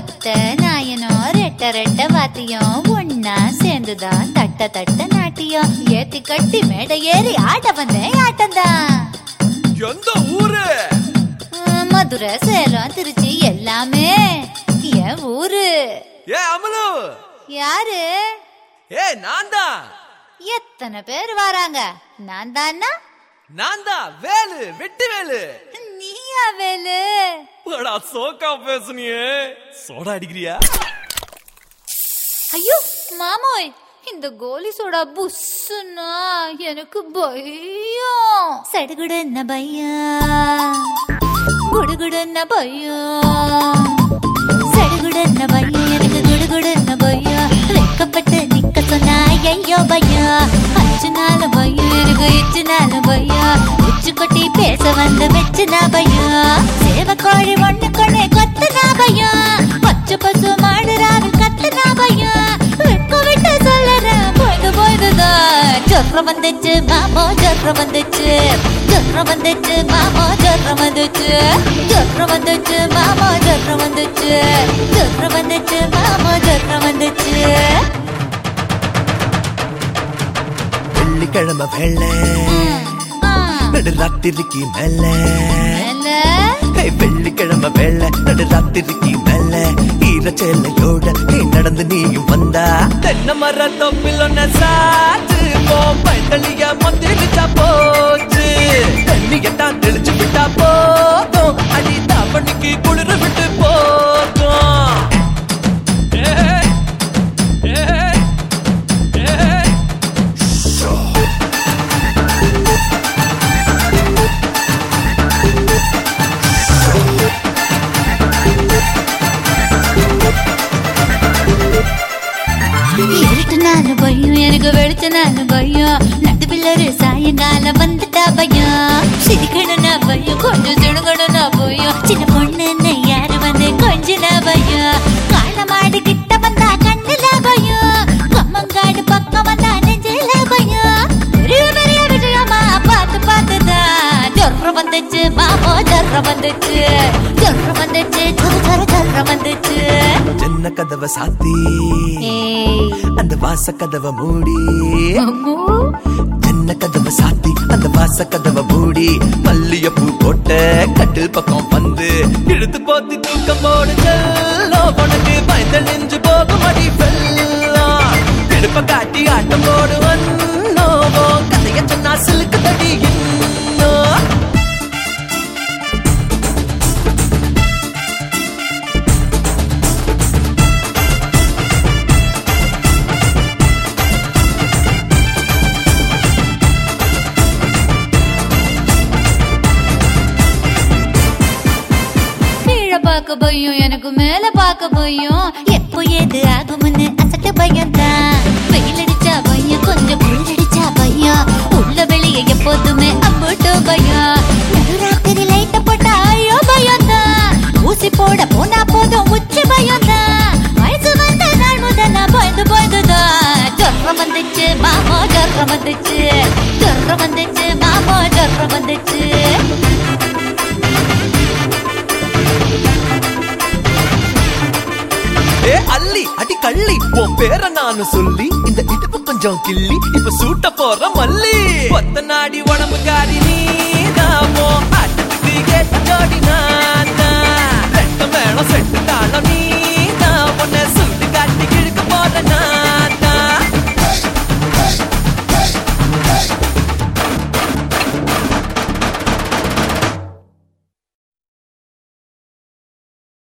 ஒத்த நாயனும் ரெட்ட ரெட்ட வாத்தியம் ஒன்னா சேர்ந்துதான் தட்ட தட்ட நாட்டியம் ஏத்தி கட்டி மேடை ஏறி ஆட்ட வந்தேன் ஆட்டம்தான் எந்த ஊரு ஆஹ், மதுரை சேலம் திருச்சி எல்லாமே என் ஊரு ஏ அமலு யாரு ஏ நான் தான் எத்தனை பேர் வராங்க நான் தானா நான் தான் வேலு வெட்டி வேலு நீயா வேலு அடா சோக்கா பேசுனியே சோடா அடிக்கிறியா ஐயோ மாமோய் இந்த கோலி சோடா புஸ்ஸுன்னா எனக்கு பயம் சடுகுடுன்ன பயம் குடுகுடுன்ன பயம் சடுகுடுன்ன பயம் எனக்கு குடுகுடுன்ன பயம் வெக்கப்பட்டு நிக்க சொன்னா ஐயோ பயம் அச்சு நாள் பயம் எனக்கு இச்சு நாள் பயம் உச்சு கொட்டி பேச வந்து வெச்சுனா பயம் சேவக்கோழி ஒண்ணு கொண்டே கொத்துனா பயம் பச்சை பசு மாடு ராவு கத்துனா பயம் வெக்க விட்டு சொல்லறேன் போய்து போய்துதான் ஜொரம் வந்துச்சு மாமோ ஜொரம் வந்துச்சு ஜொரம் வந்துச்சு மாமோ ஜொரம் வந்துச்சு ஜொரம் வந்துச்சு மாமோ ஜொரம் வந்துச்சு ஜொரம் வந்துச்சு மாமோ ஜொரம் வந்துச்சு வெள்ளிக்கிழமை வெள்ளை ஆ, நடு ராத்திரிக்கு மேல மேல ஹே, வெள்ளிக்கிழமை வெள்ளை நடு ராத்திரிக்கு மேல ஈரச்சேலையோட நீ நடந்து நீயும் வந்தா தென்னை மர தொப்பில் ஒன்ன சாச்சு போ பைத்தளிய மந்திரிச்சா போச்சு தண்ணியத்தான் தெளிச்சு விட்டா போதும் அடி தாப்பண்ணிக்கு குளிர் விட்டு போகும் ஏய், ஏய், ஏய். இருட்டுனாலும் பயம் எனக்கு வெளிச்சனாலும் பயம் நடுவில் சாயங்காலம் வந்துட்டா பயம் சிரிக்கணும்னா பயம் கொஞ்சம் சிடுகணும்னா பயம் சின்ன பொண்ணுன்னு யாரு வந்து கொஞ்சனா பயம் காலமாடு கிட்ட வந்தா கண்ணுல பயம் கம்மங்காடு பக்கம் வந்தா நெஞ்சில பயம் பெரிய பெரிய விஷயமா பார்த்து பார்த்துதான் ஜொரம் வந்துச்சு மாமோ ஜொரம் வந்துச்சு ஜொரம் வந்துச்சு ஜொர ஜொர ஜொரம் வந்துச்சு சின்ன கதவை சாத்தி ஏய் அந்த வாச கதவை மூடி அம்மு சின்ன கதவை சாத்தி அந்த வாச கதவை மூடி மல்லியப்பூ போட்ட கட்டு பக்கம் வந்து இழுத்து போத்தி தூக்கம் போடு செல்லம் உனக்கு பயந்த நெஞ்சு போகும் அடி வெள்ளம் இடுப்ப காட்டி ஆட்டம் போடு வந்தோவோ கதைய சொன்னா சிலுக்கு தடி இன்னும் கீழே பார்க்க பயம் எனக்கு மேல பார்க்க பயம் எப்போ ஏது ஆகும்னு அசட்டு பயம் தான் வெயில் அடிச்சா பயம் கொஞ்சம் குளிர் அடிச்சா பயம் உள்ள வெளியே எப்போதுமே அம்புட்டு பயம் நடுராத்திரி லைட்ட போட்டா ஐயோ பயம் தான் ஊசி போட போனா போதும் உச்சி பயம் தான் வயசு வந்த நாள் முதல்ல பயந்து பயந்துதான் ஜொரம் வந்துச்சு மாமோ ஜொரம் வந்துச்சு ஜொரம் வந்துச்சு மாமோ ஜொரம் வந்துச்சு ஏ அள்ளி அடி கள்ளி உன் பேரை நானு சொல்லி இந்த இடுப்பு கொஞ்சம் கிள்ளி இப்ப சூட்ட போற மல்லி ஒத்த நாடி உடம்பு காரி நீ ஆட்டத்துக்கு ஏத்த ஜோடி நான்